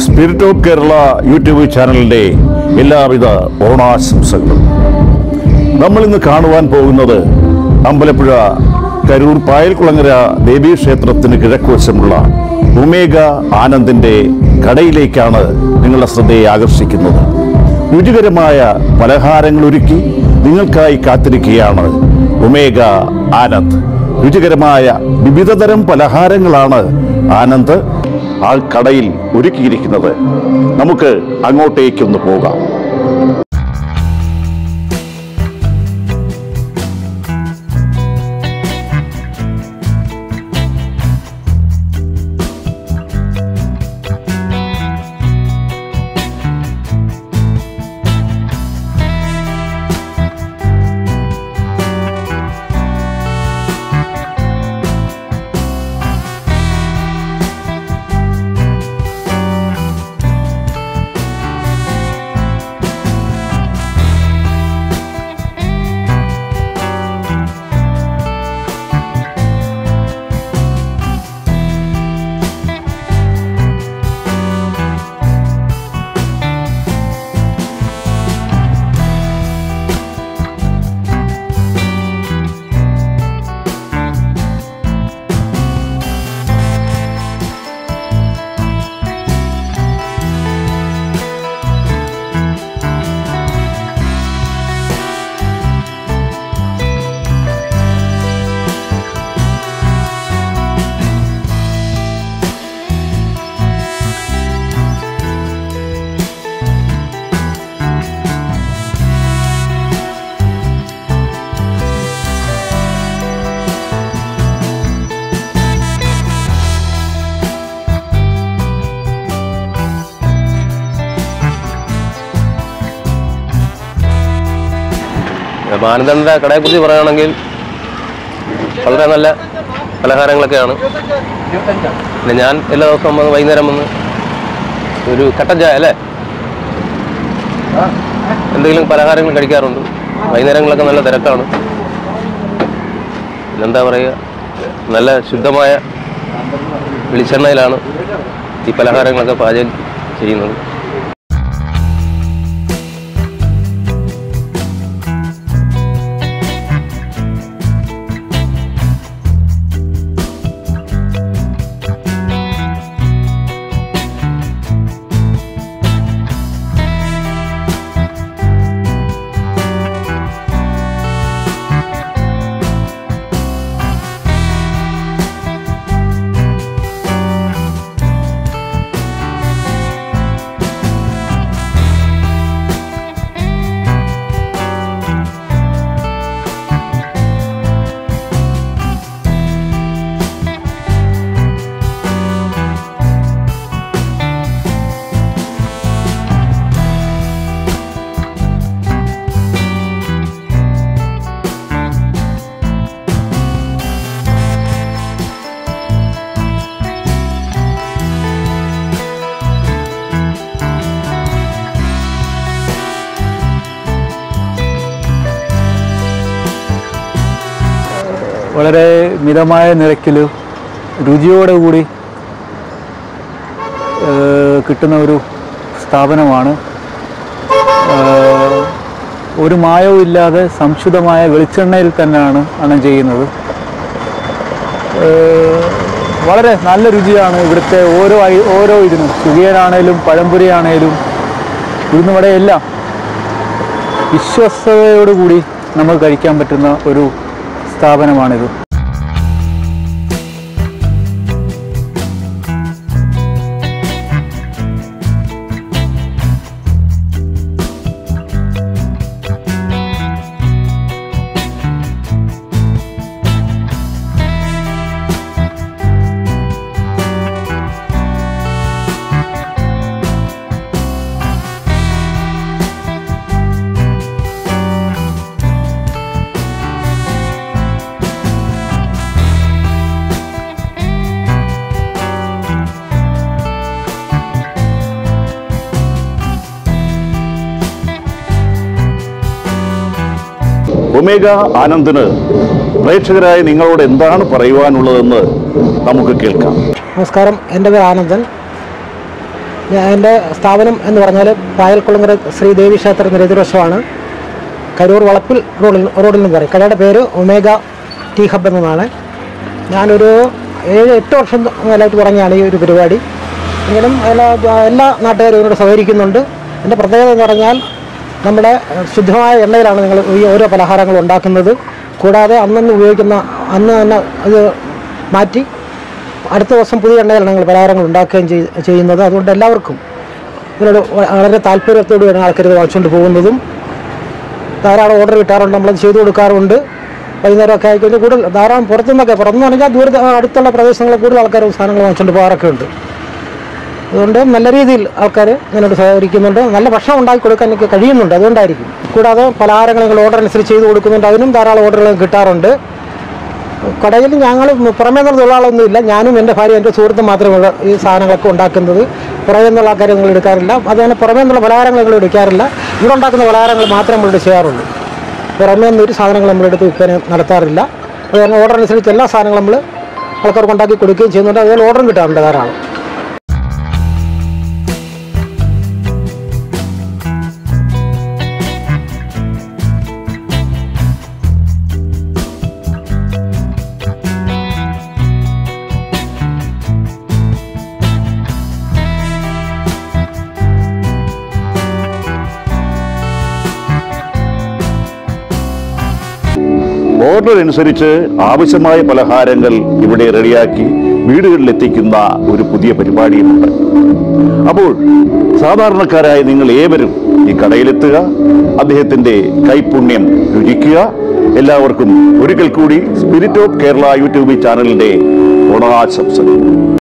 spirit of Kerala YouTube ചാനലിൻ്റെ എല്ലാവിധ ഓണാശംസകളും നമ്മൾ ഇന്ന് കാണുവാൻ പോകുന്നത് അമ്പലപ്പുഴ കരൂർ പായൽക്കുളങ്ങര ദേവീക്ഷേത്രത്തിന് കിഴക്കുവശമുള്ള ഉമേഗ ആനന്ദിന്റെ കടയിലേക്കാണ് നിങ്ങളുടെ ശ്രദ്ധയെ ആകർഷിക്കുന്നത് രുചികരമായ പലഹാരങ്ങൾ ഒരുക്കി നിങ്ങൾക്കായി കാത്തിരിക്കുകയാണ് ഉമേഗ ആനന്ദ് രുചികരമായ വിവിധതരം പലഹാരങ്ങളാണ് ആനന്ദ് ആ കടയിൽ ഒരുക്കിയിരിക്കുന്നത് നമുക്ക് അങ്ങോട്ടേക്കൊന്ന് പോകാം അപ്പോൾ ആനന്ദൻ്റെ കടയെക്കുറിച്ച് പറയുകയാണെങ്കിൽ വളരെ നല്ല പലഹാരങ്ങളൊക്കെയാണ് പിന്നെ ഞാൻ എല്ലാ ദിവസവും വന്ന് വൈകുന്നേരം വന്ന് ഒരു കട്ടൻ ചായ അല്ലേ എന്തെങ്കിലും പലഹാരങ്ങൾ കഴിക്കാറുണ്ട് വൈകുന്നേരങ്ങളൊക്കെ നല്ല തിരക്കാണ് പിന്നെന്താ പറയുക നല്ല ശുദ്ധമായ വെളിച്ചെണ്ണയിലാണ് ഈ പലഹാരങ്ങളൊക്കെ പാചകം ചെയ്യുന്നത് വളരെ മിതമായ നിരക്കിൽ രുചിയോടെ കൂടി ഏഹ്, കിട്ടുന്ന ഒരു സ്ഥാപനമാണ് ഏഹ്, ഒരു മായവും ഇല്ലാതെ സംശുദ്ധമായ വെളിച്ചെണ്ണയിൽ തന്നെയാണ് അണം ചെയ്യുന്നത് ഏഹ്, വളരെ നല്ല രുചിയാണ് ഇവിടുത്തെ ഓരോ ഐ- ഓരോ ഇതിനും സുഖിയനാണേലും പഴംപൊരിയാണേലും ഉഴുന്നുവടയെല്ലാം വിശ്വസ്തയോടുകൂടി നമുക്ക് കഴിക്കാൻ പറ്റുന്ന ഒരു സ്ഥാപനമാണിത് ഒമേഗ ആനന്ദിന് പ്രേക്ഷകരായ നിങ്ങളോട് എന്താണ് പറയുവാനുള്ളതെന്ന് നമുക്ക് കേൾക്കാം നമസ്കാരം എൻ്റെ പേര് ആനന്ദൻ ഞാൻ എൻ്റെ സ്ഥാപനം എന്ന് പറഞ്ഞാൽ പായൽക്കുളങ്ങര ശ്രീ ദേവി ക്ഷേത്രത്തിൻ്റെ എതിർവശമാണ് കരൂർ വളപ്പിൽ റോഡിൽ റോഡിൽ നിന്ന് പറയും കടയുടെ പേര് ഒമേഗ ടീ ഹബ് എന്നതാണ് ഞാനൊരു ഏഴ് എട്ട് വർഷം മേലായിട്ട് തുടങ്ങിയാണ് ഈ ഒരു പരിപാടി എങ്കിലും എല്ലാ എല്ലാ നാട്ടുകാരും ഇതിനോട് സഹകരിക്കുന്നുണ്ട് എൻ്റെ പ്രത്യേകത എന്ന് പറഞ്ഞാൽ നമ്മുടെ ഏഹ്, ശുദ്ധമായ എണ്ണയിലാണ് നിങ്ങൾ ഈ ഓരോ പലഹാരങ്ങളും ഉണ്ടാക്കുന്നത് കൂടാതെ അന്നന്ന് ഉപയോഗിക്കുന്ന അന്ന് തന്നെ അത് മാറ്റി അടുത്ത ദിവസം പുതിയ എണ്ണയിലാണ് ഞങ്ങൾ പലഹാരങ്ങൾ ഉണ്ടാക്കുകയും ചെയ്- ചെയ്യുന്നത് അതുകൊണ്ട് എല്ലാവർക്കും ഇതിനോട് വ- വളരെ താല്പര്യത്തോടെയാണ് ആൾക്കാർ ഇത് വാങ്ങിച്ചുകൊണ്ട് പോകുന്നതും ധാരാളം ഓർഡർ കിട്ടാറുണ്ട് നമ്മളത് ചെയ്തു കൊടുക്കാറുണ്ട് വൈകുന്നേരമൊക്കെ ആയിക്കഴിഞ്ഞാൽ കൂടുതൽ ധാരാളം പുറത്തുനിന്നൊക്കെ പുറത്തുനിന്ന് പറഞ്ഞാൽ ദൂര അടുത്തുള്ള പ്രദേശങ്ങളിൽ കൂടുതൽ ആൾക്കാർ സാധനങ്ങൾ വാങ്ങിച്ചുകൊണ്ട് പോകാറൊക്കെ ഉണ്ട് അതുകൊണ്ട് നല്ല രീതിയിൽ ആൾക്കാർ ഇതിനോട് സഹകരിക്കുന്നുണ്ട് നല്ല ഭക്ഷണം ഉണ്ടാക്കി കൊടുക്കാൻ എനിക്ക് കഴിയുന്നുണ്ട് അതുകൊണ്ടായിരിക്കും കൂടാതെ പലഹാരങ്ങൾ ഞങ്ങൾ ഓർഡർ അനുസരിച്ച് ചെയ്ത് കൊടുക്കുന്നുണ്ട് അതിനും ധാരാളം ഓർഡറുകൾ കിട്ടാറുണ്ട് കടയിൽ ഞങ്ങൾ പുറമേ നിന്നുള്ള തൊഴിലാളൊന്നുമില്ല ഞാനും എൻ്റെ ഭാര്യ എൻ്റെ സുഹൃത്തും മാത്രമേ ഉള്ളൂ ഈ സാധനങ്ങളൊക്കെ ഉണ്ടാക്കുന്നത് പുറമേ നിന്നുള്ള ആൾക്കാരെ ഞങ്ങൾ എടുക്കാറില്ല അതുപോലെ പുറമേ നിന്നുള്ള പലഹാരങ്ങൾ ഞങ്ങൾ എടുക്കാറില്ല ഇവിടെ ഉണ്ടാക്കുന്ന പലഹാരങ്ങൾ മാത്രമേ നമ്മളിവിടെ ചെയ്യാറുള്ളൂ പുറമേ നിന്ന് ഒരു സാധനങ്ങൾ നമ്മളെടുത്ത് വിൽപ്പന നടത്താറില്ല അതുപോലെ ഓർഡർ അനുസരിച്ച് എല്ലാ സാധനങ്ങളും നമ്മൾ ആൾക്കാർക്ക് ഉണ്ടാക്കി കൊടുക്കുകയും ചെയ്യുന്നുണ്ട് അതുപോലെ ഓർഡറും കിട്ടാറുണ്ട് ധാരാളം ഓർഡർ അനുസരിച്ച് ആവശ്യമായ പലഹാരങ്ങൾ ഇവിടെ റെഡിയാക്കി വീടുകളിൽ എത്തിക്കുന്ന ഒരു പുതിയ പരിപാടിയുമുണ്ട് അപ്പോൾ സാധാരണക്കാരായ നിങ്ങൾ ഏവരും ഈ കടയിലെത്തുക അദ്ദേഹത്തിന്റെ കൈപുണ്യം രുചിക്കുക എല്ലാവർക്കും ഒരിക്കൽ കൂടി സ്പിരിറ്റ് ഓഫ് കേരള യൂട്യൂബ് ചാനലിന്റെ ഓണാശംസകൾ